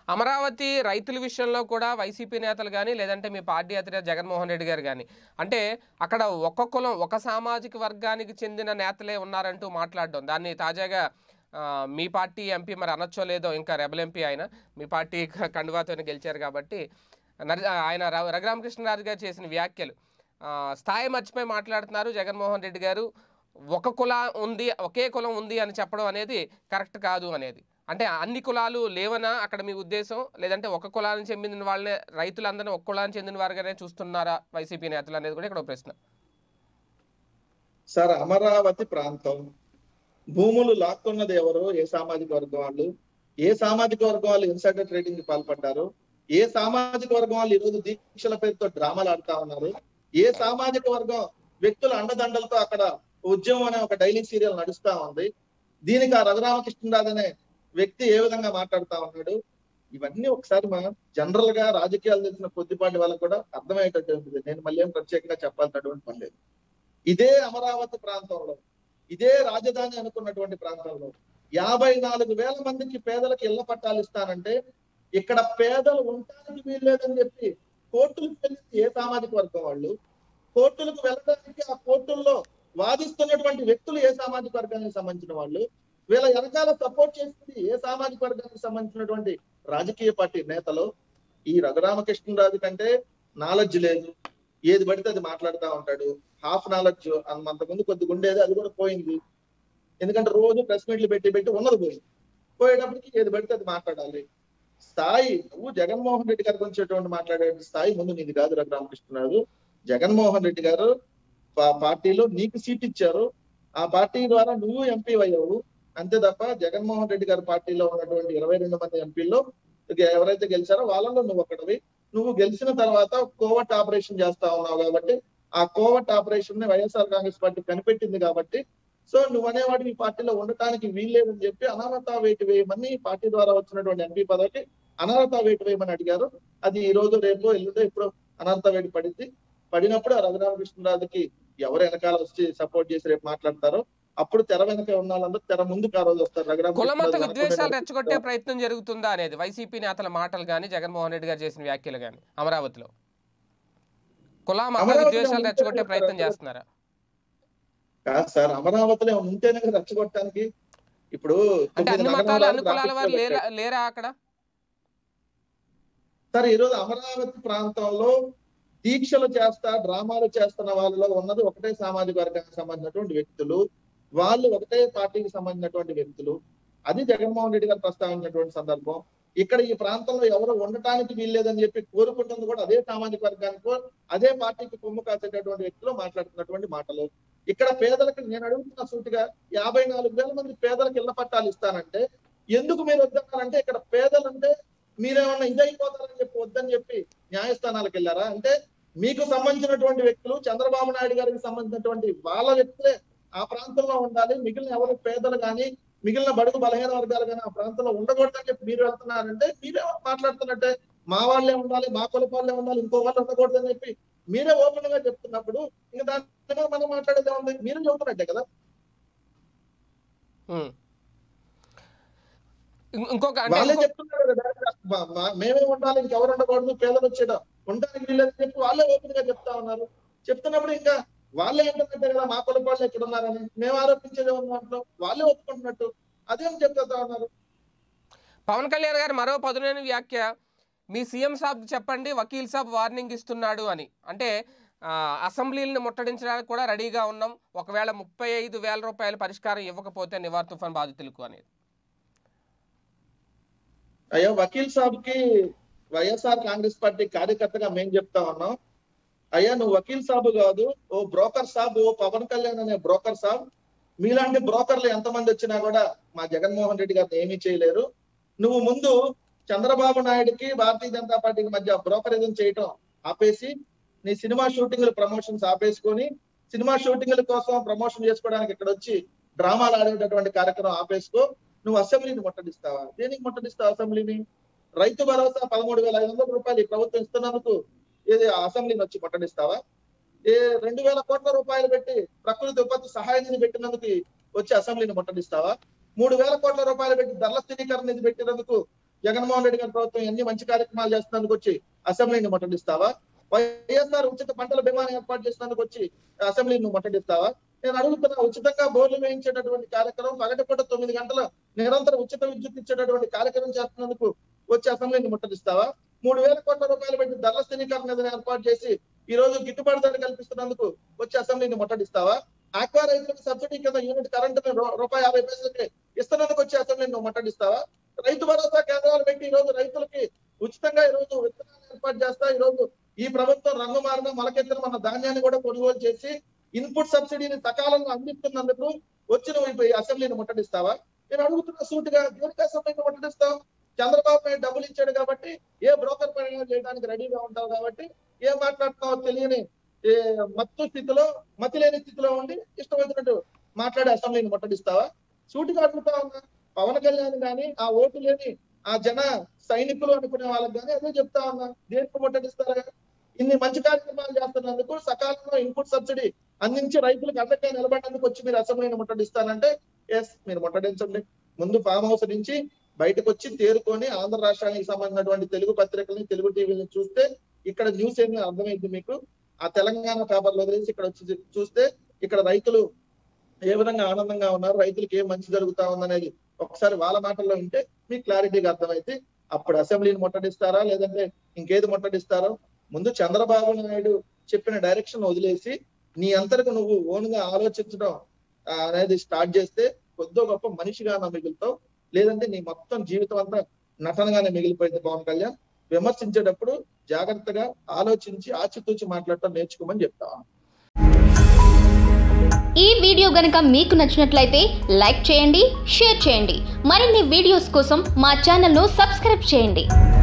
అమరావతి రైతుల విషయంలో కూడా వైసీపీ నేతలు కానీ లేదంటే మీ పార్టీ అధినేత జగన్మోహన్ రెడ్డి గారు కానీ అంటే అక్కడ ఒక కులం ఒక సామాజిక వర్గానికి చెందిన నేతలే ఉన్నారంటూ మాట్లాడడం దాన్ని తాజాగా ఆ, మీ పార్టీ ఎంపీ మరి అనొచ్చో లేదో ఇంకా రెబల్ ఎంపీ ఆయన మీ పార్టీ క- కండువాతోనే గెలిచారు కాబట్టి నర- ఆయన ర- రఘురామకృష్ణరాజు గారు చేసిన వ్యాఖ్యలు ఆ, స్థాయి మర్చిపోయి మాట్లాడుతున్నారు జగన్మోహన్ రెడ్డి గారు ఒక కుల ఉంది ఒకే కులం ఉంది అని చెప్పడం అనేది కరెక్ట్ కాదు అనేది అంటే అన్ని కులాలు లేవనా అక్కడ మీ ఉద్దేశం లేదంటే ఒక కులానికి చెందిన వాళ్ళనే రైతులందరినీ ఒక కులానికి చెందిన వారుగానే చూస్తున్నారా వైసీపీ నేతలు అనేది కూడా ఇక్కడ ఒక ప్రశ్న సార్ అమరావతి ప్రాంతం భూములు లాక్కున్నది ఎవరు ఏ సామాజిక వర్గం వాళ్ళు ఏ సామాజిక వర్గం వాళ్ళు ఇన్సైడర్ ట్రేడింగ్ కి పాల్పడ్డారు ఏ సామాజిక వర్గం వాళ్ళు ఈరోజు దీక్షల పేరుతో డ్రామాలు ఆడుతా ఉన్నారు ఏ సామాజిక వర్గం వ్యక్తుల అండదండలతో అక్కడ ఉద్యమం అనే ఒక డైలీ సీరియల్ నడుస్తా ఉంది దీనికి ఆ రఘురామకృష్ణరాజు అనే వ్యక్తి ఏ విధంగా మాట్లాడుతా ఉన్నాడు ఇవన్నీ ఒకసారి మనం జనరల్ గా రాజకీయాలు తెలిసిన కొద్దిపాటి వాళ్ళకు కూడా అర్థమయ్యేటట్టు ఉంటుంది నేను మళ్ళీ ఏం ప్రత్యేకంగా చెప్పాల్సినటువంటి పని లేదు ఇదే అమరావతి ప్రాంతంలో ఇదే రాజధాని అనుకున్నటువంటి ప్రాంతంలో యాభై నాలుగు వేల మందికి పేదలకు ఇళ్ల పట్టాలు ఇస్తానంటే ఇక్కడ పేదలు ఉండటానికి వీల్లేదని చెప్పి కోర్టులకు వెళ్ళింది ఏ సామాజిక వర్గం వాళ్ళు కోర్టులకు వెళ్ళడానికి ఆ కోర్టుల్లో వాదిస్తున్నటువంటి వ్యక్తులు ఏ సామాజిక వర్గానికి సంబంధించిన వాళ్ళు వీళ్ళ వెనకాల సపోర్ట్ చేస్తుంది ఏ సామాజిక వర్గానికి సంబంధించినటువంటి రాజకీయ పార్టీ నేతలు ఈ రఘురామకృష్ణరాజు కంటే నాలెడ్జ్ లేదు ఏది పడితే అది మాట్లాడుతూ ఉంటాడు హాఫ్ నాలెడ్జ్ అంతకుముందు కొద్దిగా ఉండేది అది కూడా పోయింది ఎందుకంటే రోజు ప్రెస్ మీట్లు పెట్టి పెట్టి ఉన్నది పోయింది పోయేటప్పటికి ఏది పడితే అది మాట్లాడాలి స్థాయి నువ్వు జగన్మోహన్ రెడ్డి గారి గురించి ఎటువంటి మాట్లాడే స్థాయి ముందు నీది కాదు రఘురామకృష్ణరాజు జగన్మోహన్ రెడ్డి గారు పా- పార్టీలో నీకు సీట్ ఇచ్చారు ఆ పార్టీ ద్వారా నువ్వు ఎంపీ అయ్యావు అంతే తప్ప జగన్మోహన్ రెడ్డి గారి పార్టీలో ఉన్నటువంటి ఇరవై రెండు మంది ఎంపీల్లో ఎవరైతే గెలిచారో వాళ్ళలో నువ్వు ఒకటివి నువ్వు గెలిచిన తర్వాత కోవట్ ఆపరేషన్ చేస్తా ఉన్నావు కాబట్టి ఆ కోవట్ ఆపరేషన్ ని వైఎస్ఆర్ కాంగ్రెస్ పార్టీ కనిపెట్టింది కాబట్టి సో నువ్వు అనేవాడు ఈ పార్టీలో ఉండటానికి వీల్లేదని చెప్పి అనర్హత వేటు వేయమని ఈ పార్టీ ద్వారా వచ్చినటువంటి ఎంపీ పదవికి అనర్హత వేటు వేయమని అడిగారు అది ఈ రోజు రేపు ఎల్లుండో ఇప్పుడు అనర్హత వేటు పడింది పడినప్పుడు ఆ రఘురామకృష్ణరాజుకి ఎవరు వెనకాల వచ్చి సపోర్ట్ చేసి రేపు మాట్లాడతారో అప్పుడు తెర వెనక ఉన్న వాళ్ళందరూ తెర ముందుకు ఆ రోజు వస్తారు కులమత రఘురామకృష్ణరాజు విద్వేషాలు వెనక రెచ్చగొట్టే ప్రయత్నం జరుగుతుందా అనేది వైసీపీ నేతల మాటలు కానీ జగన్మోహన్ రెడ్డి గారు చేసిన వ్యాఖ్యలు కానీ అమరావతిలో కుల మత అమరావతిలో విద్వేషాలు ఉంటే రెచ్చగొట్టే అక్కడ ప్రయత్నం చేస్తున్నారా కాదు సార్ అమరావతిలో ఉంటేనే కదా రెచ్చగొట్టడానికి ఇప్పుడు అంటే తొమ్మిది అన్ని మతాలు నగరాలు అన్ని కులాల వారు గ్రాఫిక్స్లో లేరా పెట్టారు. లేరా అక్కడ సార్ ఈ రోజు అమరావతి ప్రాంతంలో దీక్షలు చేస్తా డ్రామాలు చేస్తున్న వాళ్ళలో ఉన్నది ఒకటే సామాజిక వర్గానికి సంబంధించినటువంటి వ్యక్తులు వాళ్ళు ఒకటే పార్టీకి సంబంధించినటువంటి వ్యక్తులు అది జగన్మోహన్ రెడ్డి గారు ప్రస్తావించినటువంటి సందర్భం ఇక్కడ ఈ ప్రాంతంలో ఎవరు ఉండటానికి వీల్లేదని చెప్పి కోరుకుంటుంది కూడా అదే సామాజిక వర్గానికి అదే పార్టీకి కొమ్ము కాసేటటువంటి వ్యక్తులు మాట్లాడుతున్నటువంటి మాటలు ఇక్కడ పేదలకు నేను అడుగుతున్న సూటిగా యాభై నాలుగు వేల మంది పేదలకు ఇళ్ల పట్టాలు ఇస్తానంటే ఎందుకు మీరు వద్దన్నారంటే ఇక్కడ పేదలంటే మీరేమన్నా ఇదైపోతారని చెప్పి వద్దని చెప్పి న్యాయస్థానాలకు వెళ్ళారా అంటే మీకు సంబంధించినటువంటి వ్యక్తులు చంద్రబాబు నాయుడు గారికి సంబంధించినటువంటి వాళ్ళ వ్యక్తులే ఆ ప్రాంతంలో ఉండాలి మిగిలిన ఎవరు పేదలు కానీ మిగిలిన బడుగు బలహీన వర్గాలు కానీ ఆ ప్రాంతంలో ఉండకూడదని చెప్పి మీరు వెళ్తున్నారంటే మీరే మాట్లాడుతున్నట్టే మా వాళ్ళే ఉండాలి మా కుల వాళ్ళే ఉండాలి ఇంకో వాళ్ళు ఉండకూడదని చెప్పి మీరే ఓపెన్ గా చెప్తున్నప్పుడు ఇంకా దాని మీద మనం మాట్లాడేదే ఉంది మీరు చెబుతున్నట్టే కదా ఉమ్. ఇం- ఇంకొక అంటే వాళ్ళే ఇంకో- చెప్తున్నారు కదా direct గా, మా- మా- మేమే ఉండాలి ఇంకెవరు ఉండకూడదు పేదలు వచ్చేయడం ఉండడానికి వీళ్ళని చెప్పి వాళ్ళే ఓపెన్ గా చెప్తా ఉన్నారు చెప్తున్నప్పుడు ఇంకా వాళ్ళే అంటున్నట్టే కదా మా కుల వాళ్ళు ఎక్కడ ఉన్నారని మేము ఆరోపించేది ఉంది దాంట్లో వాళ్ళే ఒప్పుకుంటున్నట్టు అదేం చెప్తా ఉన్నారు పవన్ కళ్యాణ్ గారు మరో పదునైన వ్యాఖ్య మీ సీఎం సాబ్ చెప్పండి వకీల్ సాబ్ వార్నింగ్ ఇస్తున్నాడు అని అంటే ఆ, అసెంబ్లీలను ముట్టడించడానికి కూడా రెడీగా ఉన్నాం ఒకవేళ ముప్పై ఐదు వేల రూపాయల పరిష్కారం ఇవ్వకపోతే నివార్ తుఫాన్ బాధితులకు అనేది అయ్యో వకీల్ సాబ్ కి వైఎస్ఆర్ కాంగ్రెస్ పార్టీ కార్యకర్తగా మేము చెప్తా ఉన్నాం అయ్యా నువ్వు వకీల్ సాబ్ కాదు ఓ బ్రోకర్ సాబ్ ఓ పవన్ కళ్యాణ్ అనే బ్రోకర్ సాబ్ మీలాంటి బ్రోకర్లు ఎంతమంది వచ్చినా కూడా మా జగన్మోహన్ రెడ్డి గారిని ఏమీ చేయలేరు నువ్వు ముందు చంద్రబాబు నాయుడుకి భారతీయ జనతా పార్టీకి మధ్య బ్రోకరిజం చేయటం ఆపేసి నీ సినిమా షూటింగ్లు ప్రమోషన్స్ ఆపేసుకొని సినిమా షూటింగ్ల కోసం ప్రమోషన్ చేసుకోవడానికి ఇక్కడ వచ్చి డ్రామాలు ఆడేటటువంటి కార్యక్రమం ఆపేసుకో నువ్వు అసెంబ్లీని ముట్టడిస్తావా దేనికి ముట్టడిస్తావు అసెంబ్లీని రైతు భరోసా పదమూడు వేల ఐదు వందల రూపాయలు ఈ ప్రభుత్వం ఇస్తున్నందుకు ఇది అసెంబ్లీని వచ్చి ముట్టడిస్తావా ఏ రెండు వేల కోట్ల రూపాయలు పెట్టి ప్రకృతి విపత్తు సహాయ నిధి పెట్టినందుకు వచ్చి అసెంబ్లీని ముట్టడిస్తావా మూడు వేల కోట్ల రూపాయలు పెట్టి ధరల స్థిరీకరణ నిధి పెట్టినందుకు జగన్మోహన్ రెడ్డి గారి ప్రభుత్వం ఎన్ని మంచి కార్యక్రమాలు చేస్తున్నందుకు వచ్చి అసెంబ్లీని ముట్టడిస్తావా వైఎస్ఆర్ ఉచిత పంటల బీమా ఏర్పాటు చేసినందుకు వచ్చి అసెంబ్లీని ముట్టడిస్తావా నేను అడుగుతున్నా ఉచితంగా బోర్లు వేయించేటటువంటి కార్యక్రమం పగటిపూట తొమ్మిది గంటల నిరంతరం ఉచిత విద్యుత్ ఇచ్చేటటువంటి కార్యక్రమం చేస్తున్నందుకు వచ్చి అసెంబ్లీని ముట్టడిస్తావా మూడు వేల కోట్ల రూపాయలు పెట్టి ధరల స్థిరీకరణ నిధిని ఏర్పాటు చేసి ఈ రోజు గిట్టుబాటు ధర కల్పిస్తున్నందుకు వచ్చి అసెంబ్లీని ముట్టడిస్తావా ఆక్వా రైతులకు సబ్సిడీ కింద యూనిట్ కరెంటు రూపాయి యాభై పైసలకి ఇస్తున్నందుకు వచ్చి అసెంబ్లీని ముట్టడిస్తావా రైతు భరోసా కేంద్రాలు పెట్టి ఈ రోజు రైతులకి ఉచితంగా ఈ రోజు విత్తనాలు ఏర్పాటు చేస్తా ఈ రోజు ఈ ప్రభుత్వం రంగు మారిన మొలకెత్తిన మన ధాన్యాన్ని కూడా కొనుగోలు చేసి ఇన్పుట్ సబ్సిడీని సకాలంలో అందిస్తున్నందుకు వచ్చి నువ్వు ఇప్పుడు ఈ అసెంబ్లీని ముట్టడిస్తావా నేను అడుగుతున్న సూటిగా దేనికి అసెంబ్లీని ముట్టడిస్తావు చంద్రబాబు నాయుడు డబ్బులు ఇచ్చాడు కాబట్టి ఏ బ్రోకర్ పని చేయడానికి రెడీగా ఉంటావు కాబట్టి ఏం మాట్లాడుతున్నావో తెలియని ఏ మత్తు స్థితిలో మతి లేని స్థితిలో ఉండి ఇష్టం వచ్చినట్టు మాట్లాడే అసెంబ్లీని ముట్టడిస్తావా సూటిగా అడుగుతా ఉన్నా పవన్ కళ్యాణ్ గాని ఆ ఓటు లేని ఆ జన సైనికులు అనుకునే వాళ్ళకి కానీ అదే చెప్తా ఉన్నా దేనికి ముట్టడిస్తారా ఇన్ని మంచి కార్యక్రమాలు చేస్తున్నందుకు సకాలంలో ఇన్పుట్ సబ్సిడీ అందించి రైతులకు అండగా నిలబడినందుకు వచ్చి మీరు అసెంబ్లీని ముట్టడిస్తానంటే ఎస్ మీరు ముట్టడించండి ముందు ఫామ్ హౌస్ నుంచి బయటకు వచ్చి తేరుకొని ఆంధ్ర రాష్ట్రానికి సంబంధించినటువంటి తెలుగు పత్రికల్ని తెలుగు టీవీని చూస్తే ఇక్కడ న్యూస్ ఏమి అర్థమైంది మీకు ఆ తెలంగాణ పేపర్లు వదిలేసి ఇక్కడ వచ్చి చూస్తే ఇక్కడ రైతులు ఏ విధంగా ఆనందంగా ఉన్నారు రైతులకు ఏం మంచి జరుగుతా ఉందనేది ఒకసారి వాళ్ళ మాటల్లో ఉంటే మీకు క్లారిటీగా అర్థమైతే అప్పుడు అసెంబ్లీని ముట్టడిస్తారా లేదంటే ఇంకేది ముట్టడిస్తారో ముందు చంద్రబాబు నాయుడు చెప్పిన డైరెక్షన్ వదిలేసి నీ అంతరకు నువ్వు ఓన్ గా ఆలోచించడం ఆ, అనేది స్టార్ట్ చేస్తే కొద్దో గొప్ప మనిషిగా మిగులుతావు లేదంటే నీ మొత్తం జీవితం అంతా నటనగానే మిగిలిపోయింది పవన్ కళ్యాణ్ విమర్శించేటప్పుడు జాగ్రత్తగా ఆలోచించి ఆచితూచి మాట్లాడటం నేర్చుకోమని చెప్తా ఈ వీడియో గనక మీకు నచ్చినట్లయితే లైక్ చేయండి షేర్ చేయండి మరిన్ని వీడియోస్ కోసం మా ఛానల్ను సబ్స్క్రైబ్ చేయండి